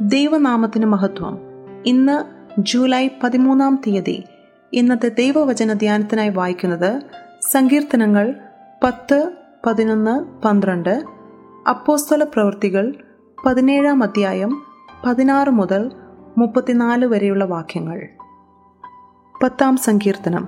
ദൈവനാമത്തിന് മഹത്വം ഇന്ന് ജൂലൈ പതിമൂന്നാം തീയതി ഇന്നത്തെ ദൈവവചന ധ്യാനത്തിനായി വായിക്കുന്നത് സങ്കീർത്തനങ്ങൾ പത്ത് പതിനൊന്ന് പന്ത്രണ്ട് അപ്പോസ്തല പ്രവൃത്തികൾ പതിനേഴാം അധ്യായം പതിനാറ് മുതൽ മുപ്പത്തിനാല് വരെയുള്ള വാക്യങ്ങൾ പത്താം സങ്കീർത്തനം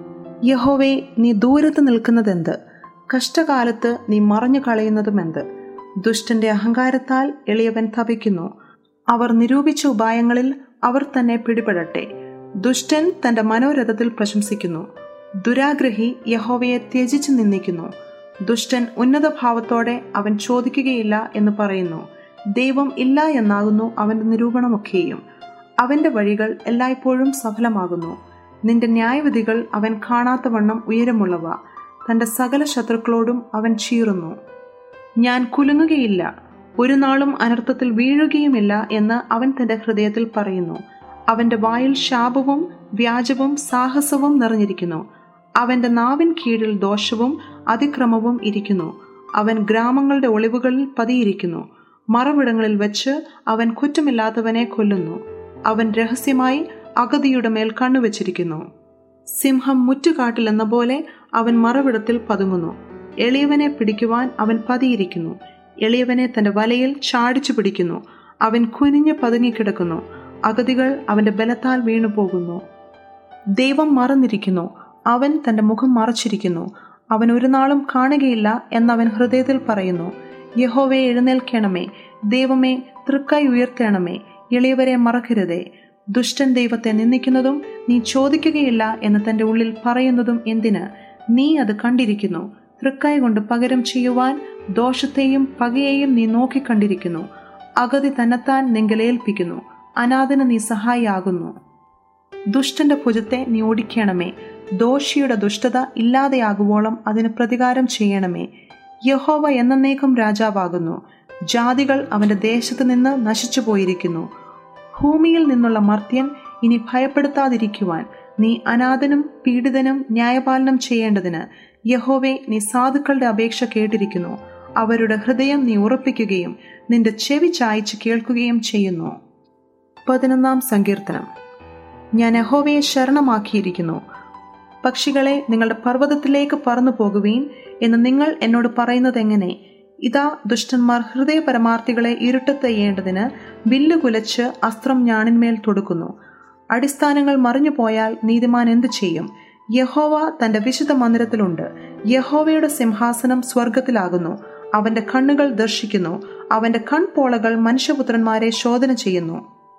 യഹോവേ നീ ദൂരത്ത് നിൽക്കുന്നതെന്ത് കഷ്ടകാലത്ത് നീ മറഞ്ഞു കളയുന്നതുമെന്ത് ദുഷ്ടന്റെ അഹങ്കാരത്താൽ എളിയവൻ തപിക്കുന്നു അവർ നിരൂപിച്ച ഉപായങ്ങളിൽ അവർ തന്നെ പിടിപെടട്ടെ ദുഷ്ടൻ തന്റെ മനോരഥത്തിൽ പ്രശംസിക്കുന്നു ദുരാഗ്രഹി യഹോവയെ ത്യജിച്ചു നിന്ദിക്കുന്നു ദുഷ്ടൻ ഉന്നത ഭാവത്തോടെ അവൻ ചോദിക്കുകയില്ല എന്ന് പറയുന്നു ദൈവം ഇല്ല എന്നാകുന്നു അവന്റെ നിരൂപണമൊക്കെയും അവന്റെ വഴികൾ എല്ലായ്പ്പോഴും സഫലമാകുന്നു നിന്റെ ന്യായവിധികൾ അവൻ കാണാത്തവണ്ണം ഉയരമുള്ളവ തന്റെ സകല ശത്രുക്കളോടും അവൻ ചീറുന്നു ഞാൻ കുലുങ്ങുകയില്ല ഒരു നാളും അനർത്ഥത്തിൽ വീഴുകയുമില്ല എന്ന് അവൻ തന്റെ ഹൃദയത്തിൽ പറയുന്നു അവന്റെ വായിൽ ശാപവും വ്യാജവും സാഹസവും നിറഞ്ഞിരിക്കുന്നു അവന്റെ നാവിൻ കീഴിൽ ദോഷവും അതിക്രമവും ഇരിക്കുന്നു അവൻ ഗ്രാമങ്ങളുടെ ഒളിവുകളിൽ പതിയിരിക്കുന്നു മറവിടങ്ങളിൽ വെച്ച് അവൻ കുറ്റമില്ലാത്തവനെ കൊല്ലുന്നു അവൻ രഹസ്യമായി അഗതിയുടെ മേൽ കണ്ണുവച്ചിരിക്കുന്നു സിംഹം മുറ്റുകാട്ടിലെന്ന പോലെ അവൻ മറവിടത്തിൽ പതുങ്ങുന്നു എളിയവനെ പിടിക്കുവാൻ അവൻ പതിയിരിക്കുന്നു എളിയവനെ തന്റെ വലയിൽ ചാടിച്ചു പിടിക്കുന്നു അവൻ കുനിഞ്ഞ് പതുങ്ങിക്കിടക്കുന്നു അഗതികൾ അവന്റെ ബലത്താൽ വീണുപോകുന്നു ദൈവം മറന്നിരിക്കുന്നു അവൻ തന്റെ മുഖം മറച്ചിരിക്കുന്നു അവൻ ഒരു നാളും കാണുകയില്ല എന്നവൻ ഹൃദയത്തിൽ പറയുന്നു യഹോവെ എഴുന്നേൽക്കണമേ ദൈവമേ തൃക്കൈ ഉയർത്തണമേ എളിയവരെ മറക്കരുതേ ദുഷ്ടൻ ദൈവത്തെ നിന്ദിക്കുന്നതും നീ ചോദിക്കുകയില്ല എന്ന് തന്റെ ഉള്ളിൽ പറയുന്നതും എന്തിന് നീ അത് കണ്ടിരിക്കുന്നു തൃക്കൈ കൊണ്ട് പകരം ചെയ്യുവാൻ ദോഷത്തെയും പകയെയും നീ നോക്കിക്കണ്ടിരിക്കുന്നു അഗതി തന്നെത്താൻ നിങ്കലേൽപ്പിക്കുന്നു അനാഥന് നീ സഹായിയാകുന്നു ദുഷ്ടന്റെ ഭുജത്തെ നീ ഓടിക്കണമേ ദോഷിയുടെ ദുഷ്ടത ഇല്ലാതെയാകുവോളം അതിന് പ്രതികാരം ചെയ്യണമേ യഹോവ എന്നേക്കും രാജാവാകുന്നു ജാതികൾ അവന്റെ ദേശത്ത് നിന്ന് നശിച്ചു പോയിരിക്കുന്നു ഭൂമിയിൽ നിന്നുള്ള മർത്യൻ ഇനി ഭയപ്പെടുത്താതിരിക്കുവാൻ നീ അനാഥനും പീഡിതനും ന്യായപാലനം ചെയ്യേണ്ടതിന് യഹോവെ നീ സാധുക്കളുടെ അപേക്ഷ കേട്ടിരിക്കുന്നു അവരുടെ ഹൃദയം നീ ഉറപ്പിക്കുകയും നിന്റെ ചെവി ചായച്ച് കേൾക്കുകയും ചെയ്യുന്നു പതിനൊന്നാം സങ്കീർത്തനം ഞാൻ യഹോവയെ ശരണമാക്കിയിരിക്കുന്നു പക്ഷികളെ നിങ്ങളുടെ പർവ്വതത്തിലേക്ക് പറന്നു പോകുവീൻ എന്ന് നിങ്ങൾ എന്നോട് പറയുന്നത് എങ്ങനെ ഇതാ ദുഷ്ടന്മാർ ഹൃദയ പരമാർത്ഥികളെ ഇരുട്ടത്തെയ്യേണ്ടതിന് വില്ല് കുലച്ച് അസ്ത്രം ഞാണിന്മേൽ തൊടുക്കുന്നു അടിസ്ഥാനങ്ങൾ മറിഞ്ഞു പോയാൽ നീതിമാൻ എന്തു ചെയ്യും യഹോവ തന്റെ വിശുദ്ധ മന്ദിരത്തിലുണ്ട് യഹോവയുടെ സിംഹാസനം സ്വർഗത്തിലാകുന്നു അവന്റെ കണ്ണുകൾ ദർശിക്കുന്നു അവന്റെ കൺപോളകൾ മനുഷ്യപുത്രന്മാരെ ശോധന ചെയ്യുന്നു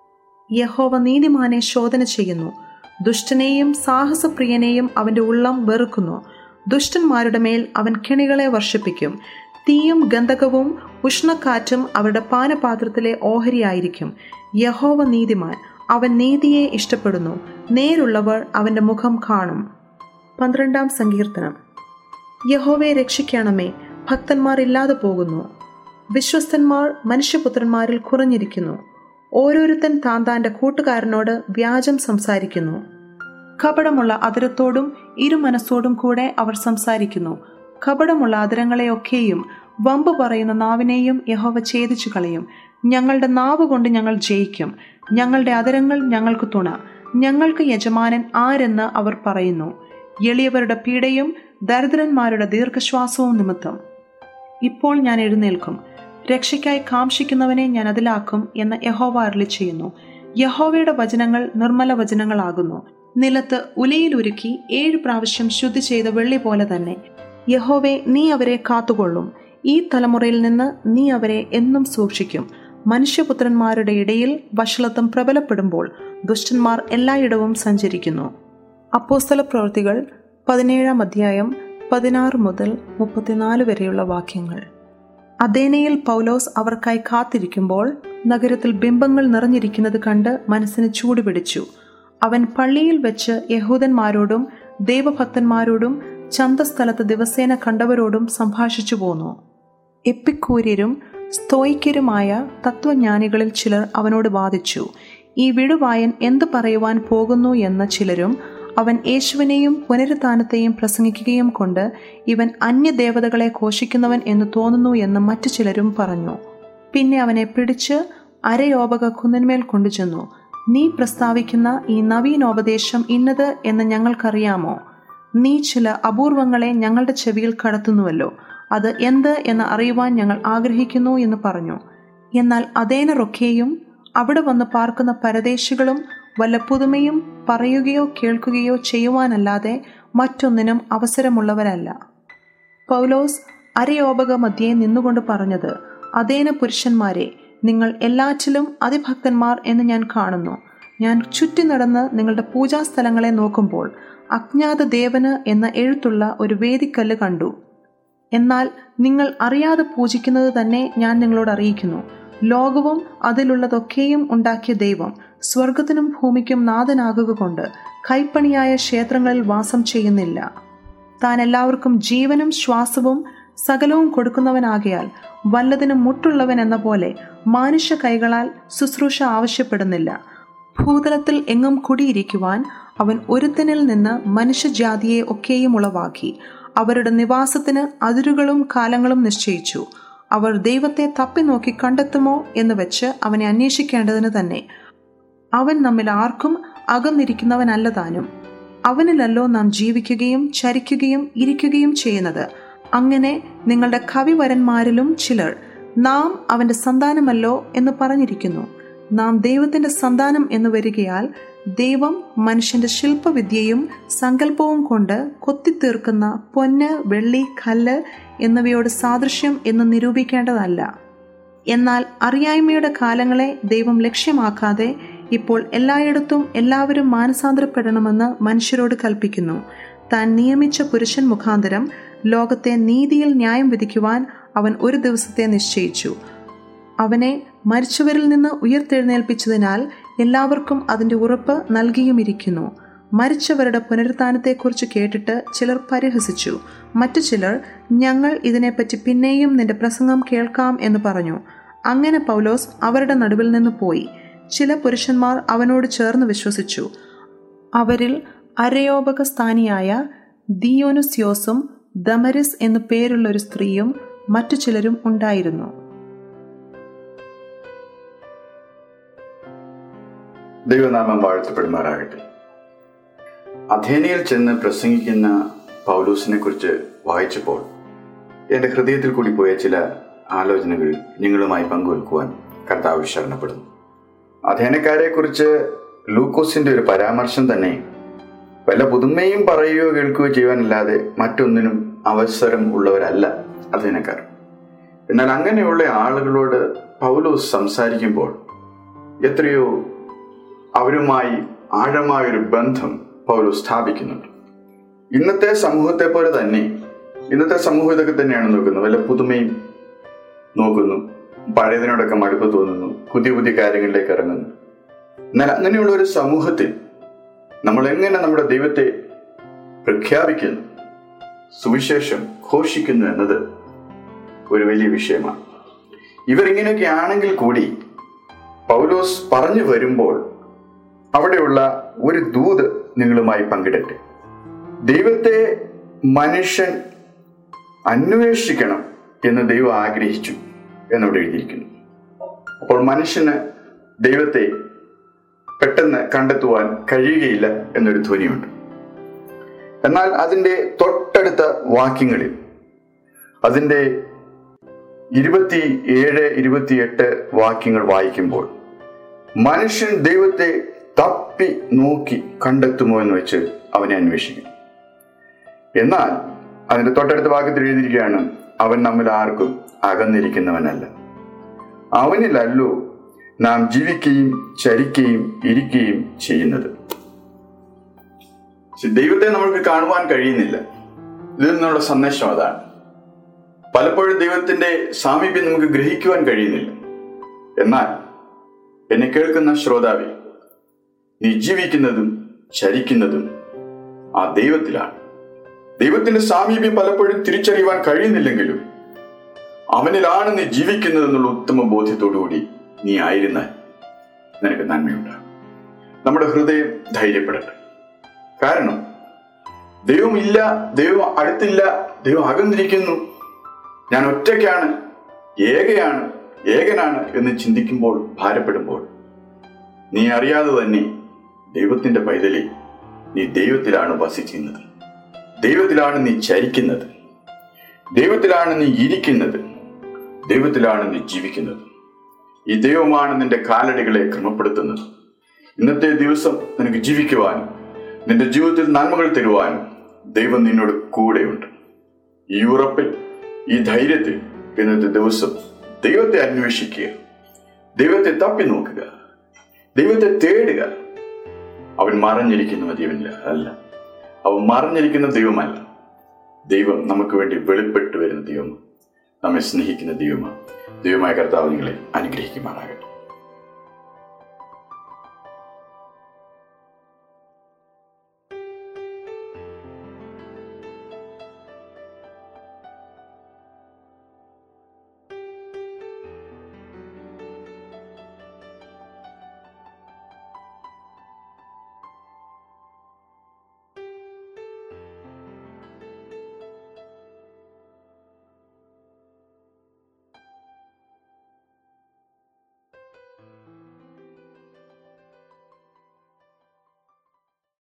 യഹോവ നീതിമാനെ ശോധന ചെയ്യുന്നു ദുഷ്ടനെയും സാഹസപ്രിയനെയും അവന്റെ ഉള്ളം വെറുക്കുന്നു ദുഷ്ടന്മാരുടെ മേൽ അവൻ കിണികളെ വർഷിപ്പിക്കും തീയും ഗന്ധകവും ഉഷ്ണക്കാറ്റും അവരുടെ പാനപാത്രത്തിലെ ഓഹരിയായിരിക്കും യഹോവ നീതിമാൻ അവൻ നീതിയെ ഇഷ്ടപ്പെടുന്നു നേരുള്ളവർ അവന്റെ മുഖം കാണും പന്ത്രണ്ടാം സങ്കീർത്തനം യഹോവയെ രക്ഷിക്കണമേ ഭക്തന്മാർ ഇല്ലാതെ പോകുന്നു വിശ്വസ്തന്മാർ മനുഷ്യപുത്രന്മാരിൽ കുറഞ്ഞിരിക്കുന്നു ഓരോരുത്തൻ താൻ താന്റെ കൂട്ടുകാരനോട് വ്യാജം സംസാരിക്കുന്നു കപടമുള്ള അതിരത്തോടും ഇരുമനസ്സോടും കൂടെ അവർ സംസാരിക്കുന്നു കപടമുള്ള അതിരങ്ങളെയൊക്കെയും വമ്പ് പറയുന്ന നാവിനെയും യഹോവ ഛേദിച്ചു കളയും ഞങ്ങളുടെ നാവ് കൊണ്ട് ഞങ്ങൾ ജയിക്കും ഞങ്ങളുടെ അതിരങ്ങൾ ഞങ്ങൾക്ക് തുണ ഞങ്ങൾക്ക് യജമാനൻ ആരെന്ന് അവർ പറയുന്നു എളിയവരുടെ പീഡയും ദരിദ്രന്മാരുടെ ദീർഘശ്വാസവും നിമിത്തം ഇപ്പോൾ ഞാൻ എഴുന്നേൽക്കും രക്ഷയ്ക്കായി കാംക്ഷിക്കുന്നവനെ ഞാൻ അതിലാക്കും എന്ന് യഹോവ അരളി ചെയ്യുന്നു യഹോവയുടെ വചനങ്ങൾ നിർമ്മല വചനങ്ങളാകുന്നു നിലത്ത് ഉലയിൽ ഒരുക്കി ഏഴ് പ്രാവശ്യം ശുദ്ധി ചെയ്ത വെള്ളി പോലെ തന്നെ യഹോവെ നീ അവരെ കാത്തുകൊള്ളും ഈ തലമുറയിൽ നിന്ന് നീ അവരെ എന്നും സൂക്ഷിക്കും മനുഷ്യപുത്രന്മാരുടെ ഇടയിൽ വഷളത്വം പ്രബലപ്പെടുമ്പോൾ ദുഷ്ടന്മാർ എല്ലായിടവും സഞ്ചരിക്കുന്നു അപ്പോസ്തല പ്രവൃത്തികൾ പതിനേഴാം അധ്യായം പതിനാറ് മുതൽ മുപ്പത്തിനാല് വരെയുള്ള വാക്യങ്ങൾ അദേനയിൽ പൗലോസ് അവർക്കായി കാത്തിരിക്കുമ്പോൾ നഗരത്തിൽ ബിംബങ്ങൾ നിറഞ്ഞിരിക്കുന്നത് കണ്ട് മനസ്സിന് ചൂടുപിടിച്ചു അവൻ പള്ളിയിൽ വെച്ച് യഹൂദന്മാരോടും ദൈവഭക്തന്മാരോടും ചന്തസ്ഥലത്ത് ദിവസേന കണ്ടവരോടും സംഭാഷിച്ചു പോന്നു എപ്പിക്കൂര്യരും സ്തോയിക്കരുമായ തത്വജ്ഞാനികളിൽ ചിലർ അവനോട് വാദിച്ചു ഈ വിടുവായൻ എന്തു പറയുവാൻ പോകുന്നു എന്ന ചിലരും അവൻ യേശുവിനെയും പുനരുത്ഥാനത്തെയും പ്രസംഗിക്കുകയും കൊണ്ട് ഇവൻ അന്യദേവതകളെ ഘോഷിക്കുന്നവൻ എന്ന് തോന്നുന്നു എന്ന് മറ്റു ചിലരും പറഞ്ഞു പിന്നെ അവനെ പിടിച്ച് അരയോപക കുന്നിന്മേൽ കൊണ്ടുചെന്നു നീ പ്രസ്താവിക്കുന്ന ഈ നവീനോപദേശം ഇന്നത് എന്ന് ഞങ്ങൾക്കറിയാമോ നീ ചില അപൂർവങ്ങളെ ഞങ്ങളുടെ ചെവിയിൽ കടത്തുന്നുവല്ലോ അത് എന്ത് എന്ന് അറിയുവാൻ ഞങ്ങൾ ആഗ്രഹിക്കുന്നു എന്ന് പറഞ്ഞു എന്നാൽ അതേനറൊക്കെയും അവിടെ വന്ന് പാർക്കുന്ന പരദേശികളും വല്ല പുതുമയും പറയുകയോ കേൾക്കുകയോ ചെയ്യുവാനല്ലാതെ മറ്റൊന്നിനും അവസരമുള്ളവരല്ല പൗലോസ് അരയോപക മധ്യേ നിന്നുകൊണ്ട് പറഞ്ഞത് അതേന പുരുഷന്മാരെ നിങ്ങൾ എല്ലാറ്റിലും അതിഭക്തന്മാർ എന്ന് ഞാൻ കാണുന്നു ഞാൻ ചുറ്റി നടന്ന് നിങ്ങളുടെ പൂജാസ്ഥലങ്ങളെ നോക്കുമ്പോൾ അജ്ഞാത ദേവന് എന്ന എഴുത്തുള്ള ഒരു വേദിക്കല്ല് കണ്ടു എന്നാൽ നിങ്ങൾ അറിയാതെ പൂജിക്കുന്നത് തന്നെ ഞാൻ നിങ്ങളോട് അറിയിക്കുന്നു ലോകവും അതിലുള്ളതൊക്കെയും ഉണ്ടാക്കിയ ദൈവം സ്വർഗത്തിനും ഭൂമിക്കും നാഥനാകുക കൊണ്ട് കൈപ്പണിയായ ക്ഷേത്രങ്ങളിൽ വാസം ചെയ്യുന്നില്ല താൻ എല്ലാവർക്കും ജീവനും ശ്വാസവും സകലവും കൊടുക്കുന്നവനാകയാൽ വല്ലതിനും മുട്ടുള്ളവൻ എന്ന പോലെ മാനുഷ്യ കൈകളാൽ ശുശ്രൂഷ ആവശ്യപ്പെടുന്നില്ല ഭൂതലത്തിൽ എങ്ങും കുടിയിരിക്കുവാൻ അവൻ ഒരുത്തനിൽ നിന്ന് മനുഷ്യജാതിയെ ഒക്കെയും ഉളവാക്കി അവരുടെ നിവാസത്തിന് അതിരുകളും കാലങ്ങളും നിശ്ചയിച്ചു അവർ ദൈവത്തെ തപ്പി നോക്കി കണ്ടെത്തുമോ എന്ന് വെച്ച് അവനെ അന്വേഷിക്കേണ്ടതിന് തന്നെ അവൻ നമ്മിൽ ആർക്കും അകന്നിരിക്കുന്നവനല്ല താനും അവനിലല്ലോ നാം ജീവിക്കുകയും ചരിക്കുകയും ഇരിക്കുകയും ചെയ്യുന്നത് അങ്ങനെ നിങ്ങളുടെ കവിവരന്മാരിലും ചിലർ നാം അവന്റെ സന്താനമല്ലോ എന്ന് പറഞ്ഞിരിക്കുന്നു നാം ദൈവത്തിന്റെ സന്താനം എന്ന് വരികയാൽ ദൈവം മനുഷ്യന്റെ ശില്പവിദ്യയും സങ്കല്പവും കൊണ്ട് കൊത്തിത്തീർക്കുന്ന പൊന്ന് വെള്ളി കല്ല് എന്നിവയോട് സാദൃശ്യം എന്ന് നിരൂപിക്കേണ്ടതല്ല എന്നാൽ അറിയായ്മയുടെ കാലങ്ങളെ ദൈവം ലക്ഷ്യമാക്കാതെ ഇപ്പോൾ എല്ലായിടത്തും എല്ലാവരും മാനസാന്തരപ്പെടണമെന്ന് മനുഷ്യരോട് കൽപ്പിക്കുന്നു താൻ നിയമിച്ച പുരുഷൻ മുഖാന്തരം ലോകത്തെ നീതിയിൽ ന്യായം വിധിക്കുവാൻ അവൻ ഒരു ദിവസത്തെ നിശ്ചയിച്ചു അവനെ മരിച്ചവരിൽ നിന്ന് ഉയർത്തെഴുന്നേൽപ്പിച്ചതിനാൽ എല്ലാവർക്കും അതിൻ്റെ ഉറപ്പ് നൽകിയുമിരിക്കുന്നു മരിച്ചവരുടെ പുനരുത്ഥാനത്തെക്കുറിച്ച് കേട്ടിട്ട് ചിലർ പരിഹസിച്ചു മറ്റു ചിലർ ഞങ്ങൾ ഇതിനെപ്പറ്റി പിന്നെയും നിന്റെ പ്രസംഗം കേൾക്കാം എന്ന് പറഞ്ഞു അങ്ങനെ പൗലോസ് അവരുടെ നടുവിൽ നിന്ന് പോയി ചില പുരുഷന്മാർ അവനോട് ചേർന്ന് വിശ്വസിച്ചു അവരിൽ അരയോപക സ്ഥാനിയായ ദിയോനുസ്യോസും ദമരിസ് എന്നു പേരുള്ള ഒരു സ്ത്രീയും മറ്റു ചിലരും ഉണ്ടായിരുന്നു ദൈവനാമം വാഴ്ത്തപ്പെടുമാറാകട്ടെ അഥേനയിൽ ചെന്ന് പ്രസംഗിക്കുന്ന പൗലൂസിനെ കുറിച്ച് വായിച്ചപ്പോൾ എൻ്റെ ഹൃദയത്തിൽ കൂടി പോയ ചില ആലോചനകൾ നിങ്ങളുമായി പങ്കുവെക്കുവാൻ കർത്താവ് ശരണപ്പെടുന്നു അഥേനക്കാരെ കുറിച്ച് ലൂക്കോസിന്റെ ഒരു പരാമർശം തന്നെ വല്ല പുതുമയും പറയുകയോ കേൾക്കുകയോ ചെയ്യുവാനല്ലാതെ മറ്റൊന്നിനും അവസരം ഉള്ളവരല്ല അഥേനക്കാർ എന്നാൽ അങ്ങനെയുള്ള ആളുകളോട് പൗലോസ് സംസാരിക്കുമ്പോൾ എത്രയോ അവരുമായി ആഴമായൊരു ബന്ധം പൗലോസ് സ്ഥാപിക്കുന്നുണ്ട് ഇന്നത്തെ സമൂഹത്തെ പോലെ തന്നെ ഇന്നത്തെ സമൂഹം ഇതൊക്കെ തന്നെയാണ് നോക്കുന്നത് വല്ല പുതുമയും നോക്കുന്നു പഴയതിനോടൊക്കെ മടുപ്പ് തോന്നുന്നു പുതിയ പുതിയ കാര്യങ്ങളിലേക്ക് ഇറങ്ങുന്നു എന്നാൽ അങ്ങനെയുള്ള ഒരു സമൂഹത്തിൽ നമ്മൾ എങ്ങനെ നമ്മുടെ ദൈവത്തെ പ്രഖ്യാപിക്കുന്നു സുവിശേഷം ഘോഷിക്കുന്നു എന്നത് ഒരു വലിയ വിഷയമാണ് ഇവരിങ്ങനെയൊക്കെ ആണെങ്കിൽ കൂടി പൗലോസ് പറഞ്ഞു വരുമ്പോൾ അവിടെയുള്ള ഒരു ദൂത് നിങ്ങളുമായി പങ്കിടട്ടെ ദൈവത്തെ മനുഷ്യൻ അന്വേഷിക്കണം എന്ന് ദൈവം ആഗ്രഹിച്ചു എന്നവിടെ എഴുതിയിരിക്കുന്നു അപ്പോൾ മനുഷ്യന് ദൈവത്തെ പെട്ടെന്ന് കണ്ടെത്തുവാൻ കഴിയുകയില്ല എന്നൊരു ധ്വനിയുണ്ട് എന്നാൽ അതിൻ്റെ തൊട്ടടുത്ത വാക്യങ്ങളിൽ അതിൻ്റെ ഇരുപത്തി ഏഴ് ഇരുപത്തിയെട്ട് വാക്യങ്ങൾ വായിക്കുമ്പോൾ മനുഷ്യൻ ദൈവത്തെ തപ്പി നോക്കി കണ്ടെത്തുമോ എന്ന് വെച്ച് അവനെ അന്വേഷിക്കും എന്നാൽ അതിന്റെ തൊട്ടടുത്ത വാക്യത്തിൽ എഴുതിയിരിക്കുകയാണ് അവൻ നമ്മിൽ ആർക്കും അകന്നിരിക്കുന്നവനല്ല അവനിലല്ലോ നാം ജീവിക്കുകയും ചരിക്കുകയും ഇരിക്കുകയും ചെയ്യുന്നത് ദൈവത്തെ നമുക്ക് കാണുവാൻ കഴിയുന്നില്ല ഇതിൽ നിന്നുള്ള സന്ദേശം അതാണ് പലപ്പോഴും ദൈവത്തിന്റെ സാമീപ്യം നമുക്ക് ഗ്രഹിക്കുവാൻ കഴിയുന്നില്ല എന്നാൽ എന്നെ കേൾക്കുന്ന ശ്രോതാവെ നീ ജീവിക്കുന്നതും ചരിക്കുന്നതും ആ ദൈവത്തിലാണ് ദൈവത്തിന്റെ സാമീപ്യം പലപ്പോഴും തിരിച്ചറിയുവാൻ കഴിയുന്നില്ലെങ്കിലും അവനിലാണ് നീ ജീവിക്കുന്നത് എന്നുള്ള ഉത്തമ ബോധ്യത്തോടുകൂടി നീ ആയിരുന്നാൽ നിനക്ക് നന്മയുണ്ടാകും നമ്മുടെ ഹൃദയം ധൈര്യപ്പെടട്ടെ കാരണം ദൈവം ഇല്ല ദൈവം അടുത്തില്ല ദൈവം അകന്നിരിക്കുന്നു ഞാൻ ഒറ്റയ്ക്കാണ് ഏകയാണ് ഏകനാണ് എന്ന് ചിന്തിക്കുമ്പോൾ ഭാരപ്പെടുമ്പോൾ നീ അറിയാതെ തന്നെ ദൈവത്തിന്റെ പൈതലിൽ നീ ദൈവത്തിലാണ് വസിക്കുന്നത് ദൈവത്തിലാണ് നീ ചരിക്കുന്നത് ദൈവത്തിലാണ് നീ ഇരിക്കുന്നത് ദൈവത്തിലാണ് നീ ജീവിക്കുന്നത് ഈ ദൈവമാണ് നിന്റെ കാലടികളെ ക്രമപ്പെടുത്തുന്നത് ഇന്നത്തെ ദിവസം നിനക്ക് ജീവിക്കുവാനും നിന്റെ ജീവിതത്തിൽ നന്മകൾ തരുവാനും ദൈവം നിന്നോട് കൂടെയുണ്ട് ഈ ഉറപ്പിൽ ഈ ധൈര്യത്തിൽ ഇന്നത്തെ ദിവസം ദൈവത്തെ അന്വേഷിക്കുക ദൈവത്തെ തപ്പി നോക്കുക ദൈവത്തെ തേടുക അവൻ മറഞ്ഞിരിക്കുന്ന ദൈവമില്ല അല്ല അവൻ മറഞ്ഞിരിക്കുന്ന ദൈവമല്ല ദൈവം നമുക്ക് വേണ്ടി വെളിപ്പെട്ടു വരുന്ന ദൈവം നമ്മെ സ്നേഹിക്കുന്ന ദൈവമാണ് ദൈവമായ കർത്താവ് നിങ്ങളെ അനുഗ്രഹിക്കുമാറാകട്ടെ